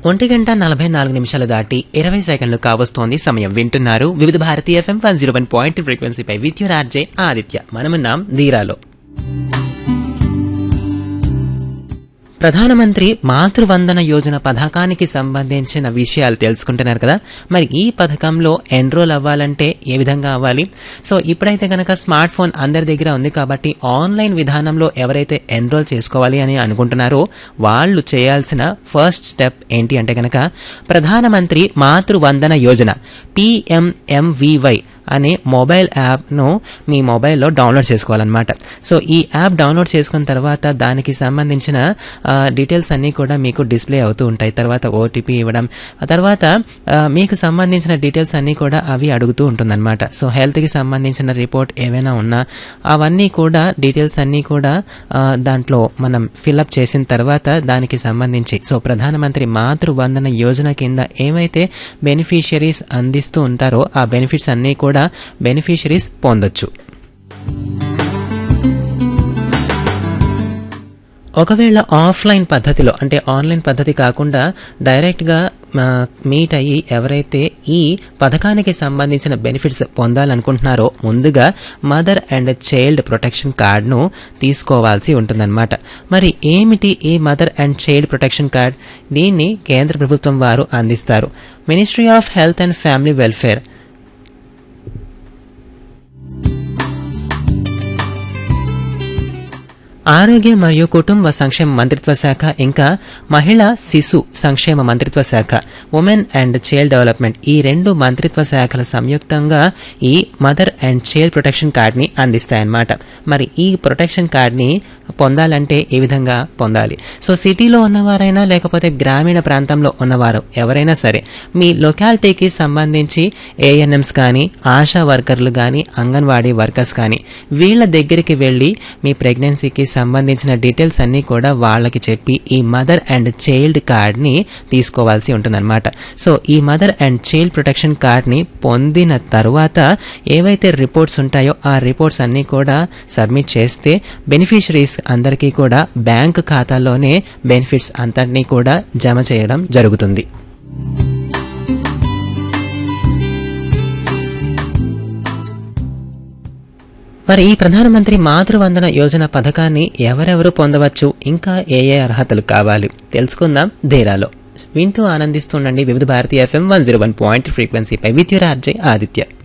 ఒంటి గంట నలభై నాలుగు నిమిషాలు దాటి ఇరవై సెకండ్లు కావస్తోంది సమయం వింటున్నారు Vividh Bharati FM one zero one point ఫ్రీక్వెన్సీపై విద్యురార్జే ఆదిత్య మనమున్నాం ధీరాలో ప్రధానమంత్రి మాతృవందన యోజన పథకానికి సంబంధించిన విషయాలు తెలుసుకుంటున్నారు కదా మరి ఈ పథకంలో ఎన్రోల్ అవ్వాలంటే ఏ విధంగా అవ్వాలి సో ఇప్పుడైతే కనుక స్మార్ట్ ఫోన్ అందరి దగ్గర ఉంది కాబట్టి ఆన్లైన్ విధానంలో ఎవరైతే ఎన్రోల్ చేసుకోవాలి అని అనుకుంటున్నారో వాళ్ళు చేయాల్సిన ఫస్ట్ స్టెప్ ఏంటి అంటే కనుక ప్రధానమంత్రి మాతృవందన యోజన పిఎంఎంవివై అనే మొబైల్ యాప్ను మీ మొబైల్లో డౌన్లోడ్ చేసుకోవాలన్నమాట సో ఈ యాప్ డౌన్లోడ్ చేసుకున్న తర్వాత దానికి సంబంధించిన ఆ, డీటెయిల్స్ అన్నీ కూడా మీకు డిస్ప్లే అవుతూ ఉంటాయి తర్వాత ఓటీపీ ఇవ్వడం ఆ తర్వాత ఆ, మీకు సంబంధించిన డీటెయిల్స్ అన్నీ కూడా అవి అడుగుతూ ఉంటుందన్నమాట సో హెల్త్కి సంబంధించిన రిపోర్ట్ ఏవైనా ఉన్నా అవన్నీ కూడా డీటెయిల్స్ అన్నీ కూడా ఆ, దాంట్లో మనం ఫిల్అప్ చేసిన తర్వాత దానికి సంబంధించి సో ప్రధానమంత్రి మాతృవందన యోజన కింద ఏమైతే బెనిఫిషియరీస్ అందిస్తూ ఉంటారో ఆ బెనిఫిట్స్ అన్నీ కూడా బెనిఫిషరీస్ పొందొచ్చు ఒకవేళ ఆఫ్లైన్ పద్ధతిలో అంటే ఆన్లైన్ పద్ధతి కాకుండా డైరెక్ట్గా మీట్ అయ్యి ఎవరైతే ఈ పథకానికి సంబంధించిన బెనిఫిట్స్ పొందాలనుకుంటున్నారో ముందుగా మదర్ అండ్ చైల్డ్ ప్రొటెక్షన్ కార్డును తీసుకోవాల్సి ఉంటుందన్నమాట మరి ఏమిటి ఈ mother and child protection card దీన్ని కేంద్ర ప్రభుత్వం వారు అందిస్తారు ministry of health and family welfare ఆరోగ్య మరియు కుటుంబ సంక్షేమ మంత్రిత్వ శాఖ ఇంకా మహిళా శిశు సంక్షేమ మంత్రిత్వ శాఖ ఉమెన్ అండ్ చైల్డ్ డెవలప్మెంట్ ఈ రెండు మంత్రిత్వ శాఖల సంయుక్తంగా ఈ మదర్ అండ్ చైల్డ్ ప్రొటెక్షన్ కార్డ్ని అందిస్తాయన్నమాట మరి ఈ ప్రొటెక్షన్ కార్డ్ని పొందాలంటే ఏ విధంగా పొందాలి సో సిటీలో ఉన్నవారైనా లేకపోతే గ్రామీణ ప్రాంతంలో ఉన్నవారు ఎవరైనా సరే మీ లొకాలిటీకి సంబంధించి ఏఎన్ఎంస్ కానీ ఆశా వర్కర్లు కానీ అంగన్వాడీ వర్కర్స్ కానీ వీళ్ళ దగ్గరికి వెళ్ళి మీ ప్రెగ్నెన్సీకి సంబంధించిన డీటెయిల్స్ అన్నీ కూడా వాళ్ళకి చెప్పి ఈ మదర్ అండ్ చైల్డ్ కార్డ్ని తీసుకోవాల్సి ఉంటుందన్నమాట సో ఈ మదర్ అండ్ చైల్డ్ ప్రొటెక్షన్ కార్డ్ని పొందిన తర్వాత ఏవైతే రిపోర్ట్స్ ఉంటాయో ఆ రిపోర్ట్స్ అన్నీ కూడా సబ్మిట్ చేస్తే బెనిఫిషరీస్ అందరికీ కూడా బ్యాంక్ ఖాతాలోనే బెనిఫిట్స్ అంతటినీ కూడా జమ చేయడం జరుగుతుంది మరి ఈ ప్రధానమంత్రి మాతృవందన యోజన పథకాన్ని ఎవరెవరు పొందవచ్చు ఇంకా ఏ ఏ అర్హతలు కావాలి తెలుసుకుందాం ధీరాలో వింటూ ఆనందిస్తుండండి Vividh Bharati FM one zero one point ఫ్రీక్వెన్సీపై విద్యురార్జయ్ ఆదిత్య